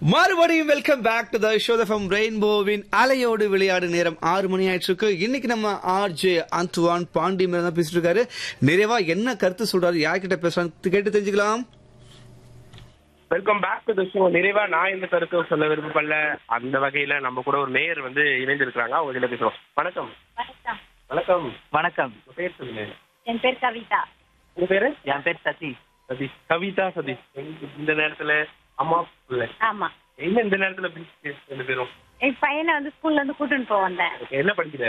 மறுபடியும் welcome back to the show from ரெயின்போவின் அலையோடு விளையாடு நேரம் ஆறு மணி ஆயிட்டு இருக்கு இன்னைக்கு நம்ம ஆர்ஜே அந்துவான் பாண்டி மேல தான் பேசிட்டு இருக்காரு நிறைவா என்ன கருத்து சொல்றாரு யார்கிட்ட பேசுறான்னு கேட்டு தெரிஞ்சுக்கலாம் welcome back to the show நிறைவா நான் இந்த கருத்து சொல்ல விருப்பப்படல அந்த வகையில நம்ம கூட ஒரு நேயர் வந்து இணைந்திருக்கிறாங்க அவங்க இதுல பேசுறோம் வணக்கம் வணக்கம் வணக்கம் வணக்கம் உங்க பேர் சொல்லுங்க என் பேர் கவிதா உங்க பேரு என் பேர் சதீஷ் சதீஷ் கவிதா சதீஷ் இந்த நேரத்துல அம்மா பிள்ளை ஆமா என்ன இந்த நேரத்துல பேசி ரெண்டு பேரும் என் பையனை வந்து ஸ்கூல்ல இருந்து கூட்டிட்டு போக வந்தேன் என்ன படிக்கிற